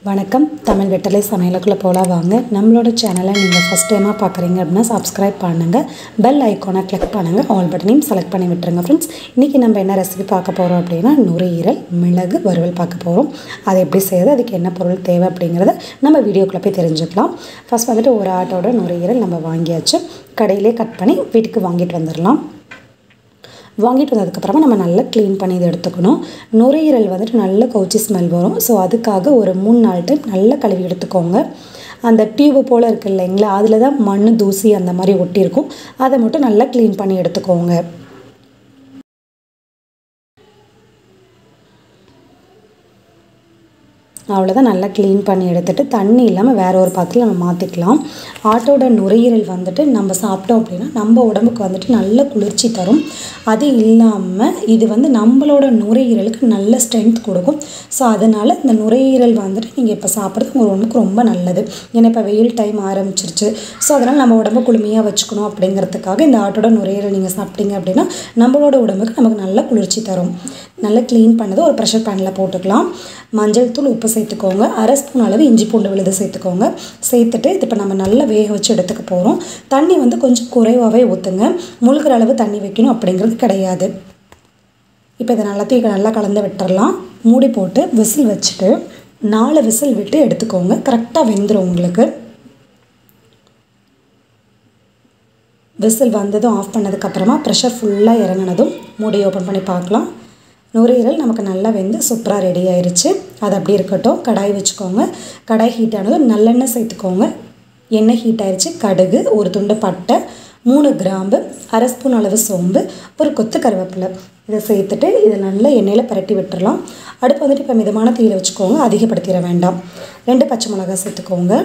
வணக்கம் தமிழ் வெட்டலை சமையலுக்குள்ளே போகலாம் வாங்க நம்மளோட சேனலை நீங்கள் ஃபஸ்ட் டைமாக பார்க்குறீங்க அப்படின்னா சப்ஸ்கிரைப் பண்ணுங்கள் பெல் ஐக்கானை கிளிக் பண்ணுங்கள் ஆல் பட்டனையும் செலக்ட் பண்ணி விட்டுருங்க ஃப்ரெண்ட்ஸ் இன்றைக்கி நம்ம என்ன ரெசிபி பார்க்க போகிறோம் அப்படின்னா நுரையீரல் மிளகு வறுவல் பார்க்க போகிறோம் அதை எப்படி செய்யுது அதுக்கு என்ன பொருள் தேவை அப்படிங்கிறத நம்ம வீடியோக்குள்ளே போய் தெரிஞ்சுக்கலாம் ஃபஸ்ட் வந்துட்டு ஒரு ஆட்டோட நுரையீரல் நம்ம வாங்கியாச்சு கடையிலே கட் பண்ணி வீட்டுக்கு வாங்கிட்டு வந்துடலாம் வாங்கிட்டு வந்ததுக்கப்புறமா நம்ம நல்லா க்ளீன் பண்ணி இதை எடுத்துக்கணும் நுரையீரல் வந்துட்டு நல்ல கவுச்சி ஸ்மெல் வரும் ஸோ அதுக்காக ஒரு மூணு நாலு டைம் நல்லா கழுவி எடுத்துக்கோங்க அந்த டியூபு போல் இருக்கு இல்லைங்களா அதில் தான் மண் தூசி அந்த மாதிரி ஒட்டியிருக்கும் அதை மட்டும் நல்லா க்ளீன் பண்ணி எடுத்துக்கோங்க அவ்வளோதான் நல்லா க்ளீன் பண்ணி எடுத்துகிட்டு தண்ணி இல்லாமல் வேறு ஒரு பாத்திரம் நம்ம மாற்றிக்கலாம் ஆட்டோட நுரையீரல் வந்துட்டு நம்ம சாப்பிட்டோம் அப்படின்னா நம்ம உடம்புக்கு வந்துட்டு நல்ல குளிர்ச்சி தரும் அது இல்லாமல் இது வந்து நம்மளோட நுரையீரலுக்கு நல்ல ஸ்ட்ரென்த் கொடுக்கும் ஸோ அதனால் இந்த நுரையீரல் வந்துட்டு நீங்கள் இப்போ சாப்பிட்றது உங்கள் உடம்புக்கு ரொம்ப நல்லது ஏன்னா இப்போ வெயில் டைம் ஆரம்பிச்சிருச்சு ஸோ அதனால் நம்ம உடம்பு குளுமையாக வச்சுக்கணும் அப்படிங்கிறதுக்காக இந்த ஆட்டோட நுரையீரல் நீங்கள் சாப்பிட்டீங்க அப்படின்னா நம்மளோட உடம்புக்கு நமக்கு நல்ல குளிர்ச்சி தரும் நல்லா க்ளீன் பண்ணது ஒரு ப்ரெஷர் பேனில் போட்டுக்கலாம் மஞ்சள் தூள் உப்பு சேர்த்துக்கோங்க அரை ஸ்பூன் அளவு இஞ்சி பூண்டு விழுது சேர்த்துக்கோங்க சேர்த்துட்டு இது இப்போ நம்ம நல்லா வேக வச்சு எடுத்துக்க போகிறோம் தண்ணி வந்து கொஞ்சம் குறைவாகவே ஊற்றுங்க முழுகிற அளவு தண்ணி வைக்கணும் அப்படிங்கிறது கிடையாது இப்போ இதை நல்லாத்தையும் நல்லா கலந்து விட்டுறலாம் மூடி போட்டு விசில் வச்சுட்டு நாலு விசில் விட்டு எடுத்துக்கோங்க கரெக்டாக வெந்துடும் உங்களுக்கு விசில் வந்ததும் ஆஃப் பண்ணதுக்கப்புறமா ப்ரெஷர் ஃபுல்லாக இறங்கினதும் மூடி ஓப்பன் பண்ணி பார்க்கலாம் நுரையீரல் நமக்கு நல்லா வெந்து சூப்பராக ரெடி ஆயிடுச்சு அது அப்படி இருக்கட்டும் கடாய் வச்சுக்கோங்க கடாய் ஹீட் ஆனதும் நல்லெண்ணெய் சேர்த்துக்கோங்க எண்ணெய் ஹீட் ஆயிடுச்சு கடுகு ஒரு துண்டு பட்டை மூணு கிராம்பு அரை ஸ்பூன் அளவு சோம்பு ஒரு கொத்து கருவேப்பிலை இதை சேர்த்துட்டு இதை நல்லா எண்ணெயில் பரட்டி விட்டுறலாம் அடுப்பு வந்துட்டு இப்போ மிதமான தீயில் வச்சுக்கோங்க அதிகப்படுத்திட வேண்டாம் ரெண்டு பச்சை மிளகாய் சேர்த்துக்கோங்க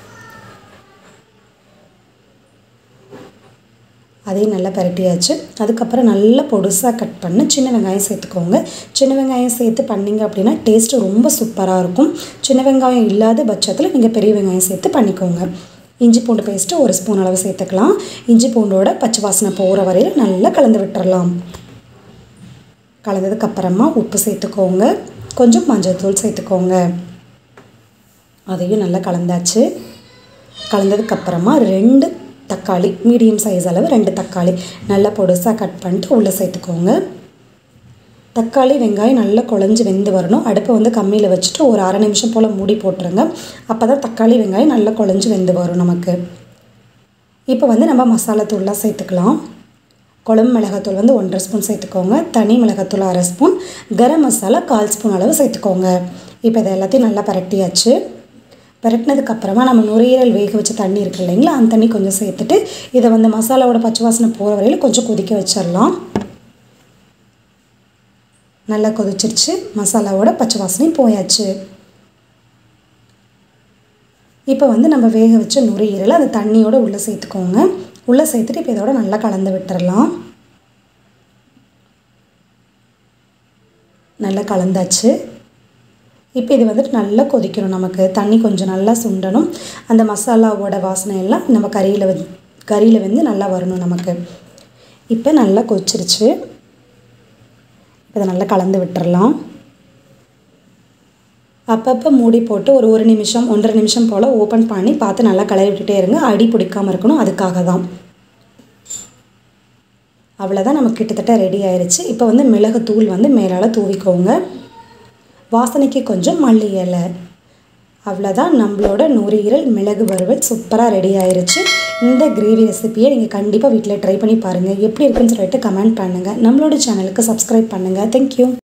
அதையும் நல்லா பரட்டியாச்சு அதுக்கப்புறம் நல்லா பொடுசாக கட் பண்ணி சின்ன வெங்காயம் சேர்த்துக்கோங்க சின்ன வெங்காயம் சேர்த்து பண்ணிங்க அப்படின்னா டேஸ்ட்டு ரொம்ப சூப்பராக இருக்கும் சின்ன வெங்காயம் இல்லாத பட்சத்தில் நீங்கள் பெரிய வெங்காயம் சேர்த்து பண்ணிக்கோங்க இஞ்சி பூண்டு பேஸ்ட்டு ஒரு ஸ்பூன் அளவு சேர்த்துக்கலாம் இஞ்சி பூண்டோட பச்சை வாசனை போகிற வரையில் நல்லா கலந்து விட்டுறலாம் கலந்ததுக்கப்புறமா உப்பு சேர்த்துக்கோங்க கொஞ்சம் மஞ்சள் தூள் சேர்த்துக்கோங்க அதையும் நல்லா கலந்தாச்சு கலந்ததுக்கப்புறமா ரெண்டு தக்காளி மீடியம் சைஸ் அளவு ரெண்டு தக்காளி நல்லா பொடுசாக கட் பண்ணிட்டு உள்ளே சேர்த்துக்கோங்க தக்காளி வெங்காயம் நல்லா குழஞ்சி வெந்து வரணும் அடுப்பை வந்து கம்மியில் வச்சுட்டு ஒரு அரை நிமிஷம் போல் மூடி போட்டுருங்க அப்போ தான் தக்காளி வெங்காயம் நல்லா குழஞ்சி வெந்து வரும் நமக்கு இப்போ வந்து நம்ம மசாலா தூள்லாம் சேர்த்துக்கலாம் குழம்பு மிளகாத்தூள் வந்து ஒன்றரை ஸ்பூன் சேர்த்துக்கோங்க தனி மிளகாத்தூள் அரை ஸ்பூன் கரம் மசாலா கால் ஸ்பூன் அளவு சேர்த்துக்கோங்க இப்போ இதை எல்லாத்தையும் நல்லா பரட்டியாச்சு பரட்டினதுக்கப்புறமா நம்ம நுரையீரல் வேக வச்ச தண்ணி இருக்கு இல்லைங்களா அந்த தண்ணி கொஞ்சம் சேர்த்துட்டு இதை வந்து மசாலாவோட பச்சை வாசனை போகிற வரையில் கொஞ்சம் கொதிக்க வச்சிடலாம் நல்லா கொதிச்சிருச்சு மசாலாவோட பச்சை வாசனையும் போயாச்சு இப்போ வந்து நம்ம வேக வச்ச நுரையீரலை அந்த தண்ணியோட உள்ளே சேர்த்துக்கோங்க உள்ளே சேர்த்துட்டு இப்போ இதோட நல்லா கலந்து விட்டுறலாம் நல்லா கலந்தாச்சு இப்போ இது வந்துட்டு நல்லா கொதிக்கணும் நமக்கு தண்ணி கொஞ்சம் நல்லா சுண்டணும் அந்த மசாலாவோட வாசனை எல்லாம் நம்ம கறியில் வந்து கறியில் வந்து நல்லா வரணும் நமக்கு இப்போ நல்லா கொதிச்சிருச்சு இதை நல்லா கலந்து விட்டுறலாம் அப்பப்போ மூடி போட்டு ஒரு ஒரு நிமிஷம் ஒன்றரை நிமிஷம் போல் ஓப்பன் பண்ணி பார்த்து நல்லா கலரி விட்டுட்டே இருங்க அடி பிடிக்காமல் இருக்கணும் அதுக்காக தான் அவ்வளோதான் நமக்கு கிட்டத்தட்ட ரெடி ஆயிடுச்சு இப்போ வந்து மிளகு தூள் வந்து மேலால் தூவிக்கோங்க வாசனைக்கு கொஞ்சம் மல்லி இலை அவ்வளோதான் நம்மளோட நுரையீரல் மிளகு வறுவல் சூப்பராக ரெடி ஆயிருச்சு இந்த கிரேவி ரெசிப்பியை நீங்கள் கண்டிப்பாக வீட்டில் ட்ரை பண்ணி பாருங்கள் எப்படி இருக்குன்னு சொல்லிட்டு கமெண்ட் பண்ணுங்கள் நம்மளோட சேனலுக்கு சப்ஸ்கிரைப் பண்ணுங்கள் தேங்க்யூ